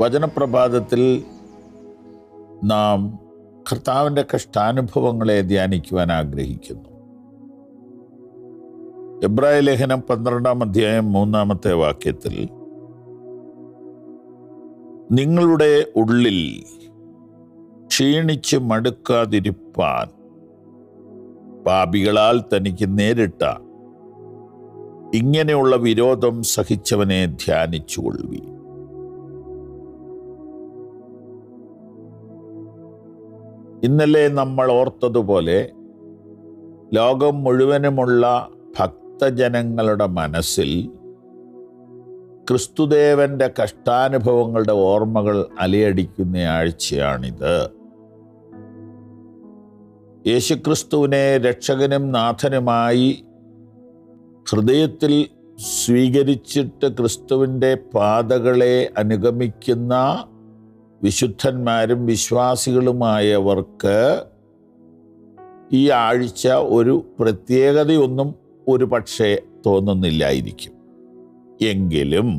വചനപ്രഭാതത്തിൽ നാം കർത്താവിൻ്റെ കഷ്ടാനുഭവങ്ങളെ ധ്യാനിക്കുവാൻ ആഗ്രഹിക്കുന്നു എബ്രായ ലേഖനം പന്ത്രണ്ടാം അധ്യായം മൂന്നാമത്തെ വാക്യത്തിൽ നിങ്ങളുടെ ഉള്ളിൽ ക്ഷീണിച്ച് മടുക്കാതിരിപ്പാൻ പാപികളാൽ തനിക്ക് നേരിട്ട ഇങ്ങനെയുള്ള വിരോധം സഹിച്ചവനെ ധ്യാനിച്ചുകൊള്ളുവി ഇന്നലെ നമ്മൾ ഓർത്തതുപോലെ ലോകം മുഴുവനുമുള്ള ഭക്തജനങ്ങളുടെ മനസ്സിൽ ക്രിസ്തുദേവന്റെ കഷ്ടാനുഭവങ്ങളുടെ ഓർമ്മകൾ അലയടിക്കുന്ന ആഴ്ചയാണിത് യേശുക്രിസ്തുവിനെ രക്ഷകനും നാഥനുമായി ഹൃദയത്തിൽ സ്വീകരിച്ചിട്ട് ക്രിസ്തുവിൻ്റെ പാതകളെ അനുഗമിക്കുന്ന വിശുദ്ധന്മാരും വിശ്വാസികളുമായവർക്ക് ഈ ആഴ്ച ഒരു പ്രത്യേകതയൊന്നും ഒരു പക്ഷേ തോന്നുന്നില്ലായിരിക്കും എങ്കിലും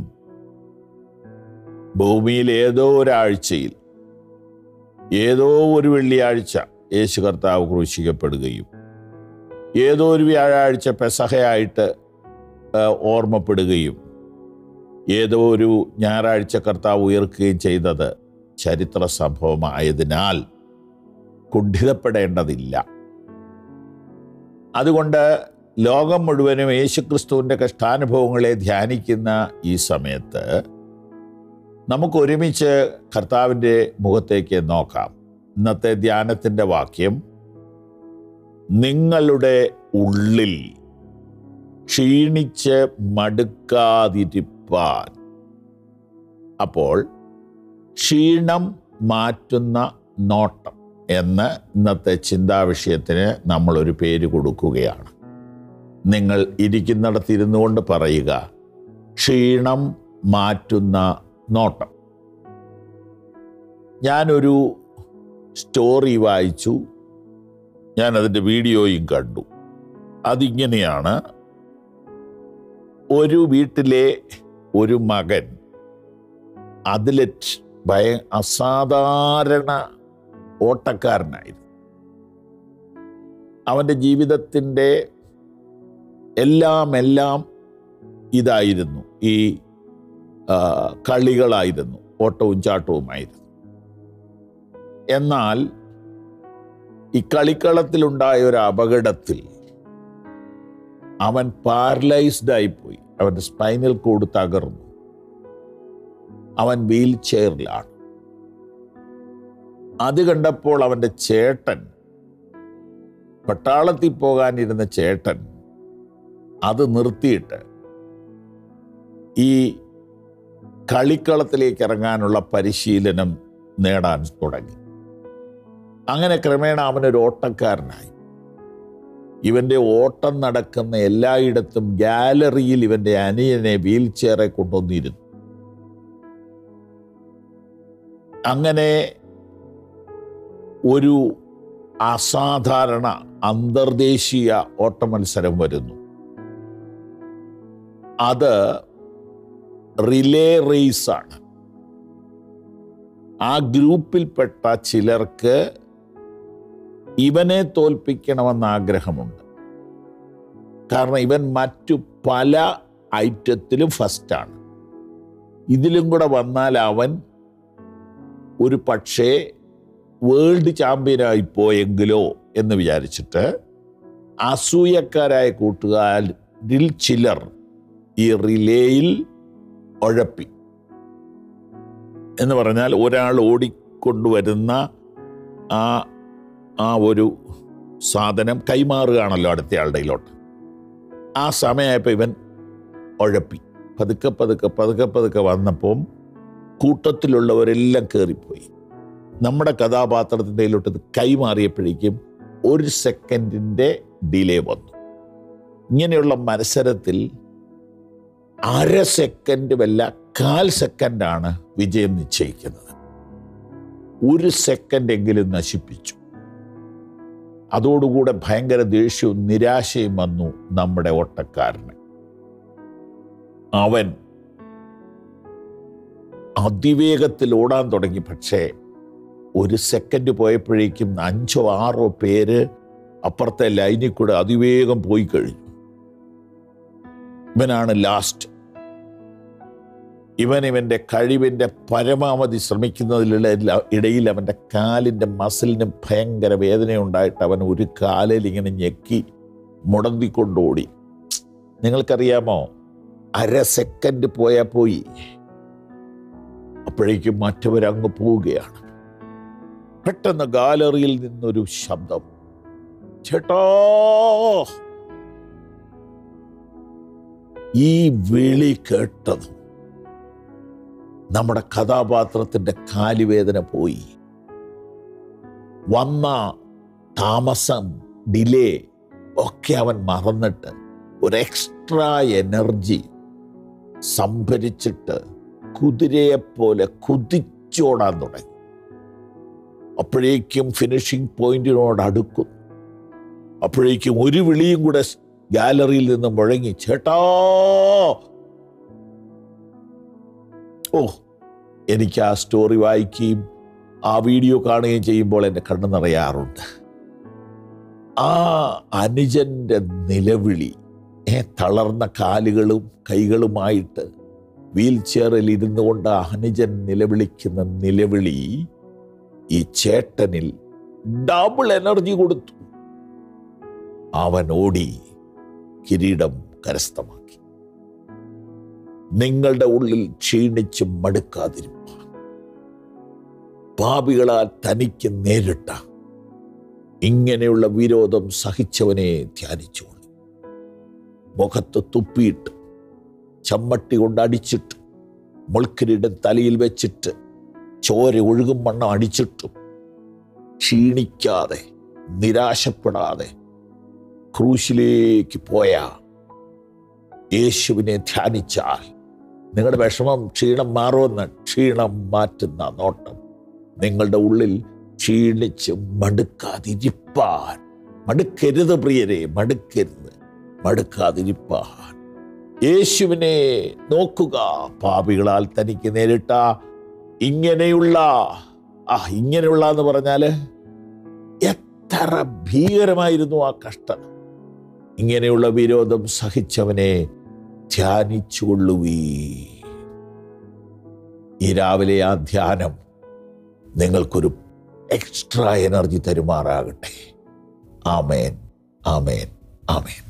ഭൂമിയിൽ ഏതോ ഒരാഴ്ചയിൽ ഏതോ ഒരു വെള്ളിയാഴ്ച യേശു കർത്താവ് ക്രൂശിക്കപ്പെടുകയും ഏതോ ഒരു വ്യാഴാഴ്ച പെസഹയായിട്ട് ആ, ഓർമ്മപ്പെടുകയും ഏതോ ഒരു ഞായറാഴ്ച കർത്താവ് ഉയർക്കുകയും ചെയ്തത് ചരിത്ര സംഭവമായതിനാൽ കുണ്ഠിതപ്പെടേണ്ടതില്ല അതുകൊണ്ട് ലോകം മുഴുവനും യേശുക്രിസ്തുവിൻ്റെ കഷ്ടാനുഭവങ്ങളെ ധ്യാനിക്കുന്ന ഈ സമയത്ത് നമുക്ക് ഒരുമിച്ച് കർത്താവിൻ്റെ മുഖത്തേക്ക് നോക്കാം ഇന്നത്തെ ധ്യാനത്തിൻ്റെ വാക്യം നിങ്ങളുടെ ഉള്ളിൽ ക്ഷീണിച്ച് മടുക്കാതിരിപ്പാൻ അപ്പോൾ ക്ഷീണം മാറ്റുന്ന നോട്ടം എന്ന് ഇന്നത്തെ ചിന്താവിഷയത്തിന് നമ്മളൊരു പേര് കൊടുക്കുകയാണ് നിങ്ങൾ ഇരിക്കുന്നിടത്ത് ഇരുന്നു കൊണ്ട് പറയുക ക്ഷീണം മാറ്റുന്ന നോട്ടം ഞാനൊരു സ്റ്റോറി വായിച്ചു ഞാൻ അതിൻ്റെ വീഡിയോയും കണ്ടു അതിങ്ങനെയാണ് ഒരു വീട്ടിലെ ഒരു മകൻ അത്ലറ്റ് ഭയ അസാധാരണ ഓട്ടക്കാരനായിരുന്നു അവൻ്റെ ജീവിതത്തിൻ്റെ എല്ലാം എല്ലാം ഇതായിരുന്നു ഈ ആ, കളികളായിരുന്നു ഓട്ടവും ചാട്ടവുമായിരുന്നു എന്നാൽ ഈ കളിക്കളത്തിലുണ്ടായ ഒരു അപകടത്തിൽ അവൻ പാരലൈസ്ഡ് ആയിപ്പോയി അവൻ്റെ സ്പൈനൽ കോഡ് തകർന്നു അവൻ വീൽ ചെയറിലാണ് അത് കണ്ടപ്പോൾ അവൻ്റെ ചേട്ടൻ പട്ടാളത്തിൽ പോകാനിരുന്ന ചേട്ടൻ അത് നിർത്തിയിട്ട് ഈ കളിക്കളത്തിലേക്ക് ഇറങ്ങാനുള്ള പരിശീലനം നേടാൻ തുടങ്ങി അങ്ങനെ ക്രമേണ അവനൊരു ഓട്ടക്കാരനായി ഇവന്റെ ഓട്ടം നടക്കുന്ന എല്ലായിടത്തും ഗാലറിയിൽ ഇവന്റെ അനിയനെ വീൽ ചെയറെ കൊണ്ടുവന്നിരുന്നു അങ്ങനെ ഒരു അസാധാരണ അന്തർദേശീയ ഓട്ട മത്സരം വരുന്നു അത് റിലേ റേസാണ് ആ ഗ്രൂപ്പിൽപ്പെട്ട ചിലർക്ക് ഇവനെ തോൽപ്പിക്കണമെന്ന് ആഗ്രഹമുണ്ട് കാരണം ഇവൻ മറ്റു പല ഐറ്റത്തിലും ഫസ്റ്റാണ് ഇതിലും കൂടെ വന്നാൽ അവൻ ഒരു പക്ഷേ വേൾഡ് ചാമ്പ്യനായി പോയെങ്കിലോ എന്ന് വിചാരിച്ചിട്ട് അസൂയക്കാരായ കൂട്ടുകാരിൽ ചിലർ ഈ റിലേയിൽ ഉഴപ്പി എന്ന് പറഞ്ഞാൽ ഒരാൾ ഓടിക്കൊണ്ടുവരുന്ന ആ ആ ഒരു സാധനം കൈമാറുകയാണല്ലോ അടുത്തയാളുടെ കയ്യിലോട്ട് ആ സമയമായപ്പോൾ ഇവൻ ഉഴപ്പി പതുക്കെ പതുക്കെ പതുക്കെ പതുക്കെ വന്നപ്പം കൂട്ടത്തിലുള്ളവരെല്ലാം കയറിപ്പോയി നമ്മുടെ കഥാപാത്രത്തിൻ്റെ കയ്യിലോട്ട് ഇത് കൈമാറിയപ്പോഴേക്കും ഒരു സെക്കൻഡിൻ്റെ ഡിലേ വന്നു ഇങ്ങനെയുള്ള മത്സരത്തിൽ അര സെക്കൻഡുമല്ല കാൽ സെക്കൻഡാണ് വിജയം നിശ്ചയിക്കുന്നത് ഒരു സെക്കൻഡ് എങ്കിലും നശിപ്പിച്ചു അതോടുകൂടെ ഭയങ്കര ദേഷ്യവും നിരാശയും വന്നു നമ്മുടെ ഓട്ടക്കാരന് അവൻ അതിവേഗത്തിൽ ഓടാൻ തുടങ്ങി പക്ഷേ ഒരു സെക്കൻഡ് പോയപ്പോഴേക്കും അഞ്ചോ ആറോ പേര് അപ്പുറത്തെ ലൈനിൽ കൂടെ അതിവേഗം പോയി കഴിഞ്ഞു ഇവനാണ് ലാസ്റ്റ് ഇവൻ ഇവൻ്റെ കഴിവിൻ്റെ പരമാവധി ശ്രമിക്കുന്നതിലുള്ള ഇടയിൽ അവൻ്റെ കാലിൻ്റെ മസിലിന് ഭയങ്കര വേദനയുണ്ടായിട്ട് അവൻ ഒരു കാലിൽ ഇങ്ങനെ ഞെക്കി മുടന്തിക്കൊണ്ടോടി നിങ്ങൾക്കറിയാമോ അര സെക്കൻഡ് പോയാൽ പോയി അപ്പോഴേക്കും മറ്റവരങ്ങ് പോവുകയാണ് പെട്ടെന്ന് ഗാലറിയിൽ നിന്നൊരു ശബ്ദം ചേട്ടോ ഈ വിളി കേട്ടതും നമ്മുടെ കഥാപാത്രത്തിന്റെ കാലുവേദന പോയി വന്ന താമസം ഡിലേ ഒക്കെ അവൻ മറന്നിട്ട് ഒരു എക്സ്ട്രാ എനർജി സംഭരിച്ചിട്ട് കുതിരയെപ്പോലെ കുതിച്ചോടാൻ തുടങ്ങി അപ്പോഴേക്കും ഫിനിഷിംഗ് പോയിന്റിനോട് അടുക്കുന്നു അപ്പോഴേക്കും ഒരു വിളിയും കൂടെ ഗാലറിയിൽ നിന്ന് മുഴങ്ങി ചേട്ടാ ഓ എനിക്ക് ആ സ്റ്റോറി വായിക്കുകയും ആ വീഡിയോ കാണുകയും ചെയ്യുമ്പോൾ എൻ്റെ കണ്ണു നിറയാറുണ്ട് ആ അനുജന്റെ നിലവിളി ഏ തളർന്ന കാലുകളും കൈകളുമായിട്ട് വീൽ ചെയറിൽ ഇരുന്നു കൊണ്ട് ആ അനുജൻ നിലവിളിക്കുന്ന നിലവിളി ഈ ചേട്ടനിൽ ഡബിൾ എനർജി കൊടുത്തു അവൻ ഓടി കിരീടം കരസ്ഥമാക്കി നിങ്ങളുടെ ഉള്ളിൽ ക്ഷീണിച്ച് മടുക്കാതിരിപ്പാൻ പാപികളാൽ തനിക്ക് നേരിട്ട ഇങ്ങനെയുള്ള വിരോധം സഹിച്ചവനെ ധ്യാനിച്ചുകൊള്ളു മുഖത്ത് തുപ്പിയിട്ട് ചമ്മട്ടി കൊണ്ട് അടിച്ചിട്ട് മുൾക്കിരീടം തലയിൽ വെച്ചിട്ട് ചോര ഒഴുകും വണ്ണം അടിച്ചിട്ടും ക്ഷീണിക്കാതെ നിരാശപ്പെടാതെ ക്രൂശിലേക്ക് പോയ യേശുവിനെ ധ്യാനിച്ചാൽ നിങ്ങളുടെ വിഷമം ക്ഷീണം മാറുമെന്ന് ക്ഷീണം മാറ്റുന്ന നോട്ടം നിങ്ങളുടെ ഉള്ളിൽ ക്ഷീണിച്ച് മടുക്കാതിരിപ്പാൻ മടുക്കരുത് പ്രിയരെ മടുക്കരുത് മടുക്കാതിരിപ്പാൻ യേശുവിനെ നോക്കുക പാപികളാൽ തനിക്ക് നേരിട്ട ഇങ്ങനെയുള്ള ആ ഇങ്ങനെയുള്ള എന്ന് പറഞ്ഞാല് എത്ര ഭീകരമായിരുന്നു ആ കഷ്ടം ഇങ്ങനെയുള്ള വിരോധം സഹിച്ചവനെ ധ്യാനിച്ചുകൊള്ളുവീ ഈ രാവിലെ ആ ധ്യാനം നിങ്ങൾക്കൊരു എക്സ്ട്രാ എനർജി തരുമാറാകട്ടെ ആമേൻ ആമേൻ ആമേൻ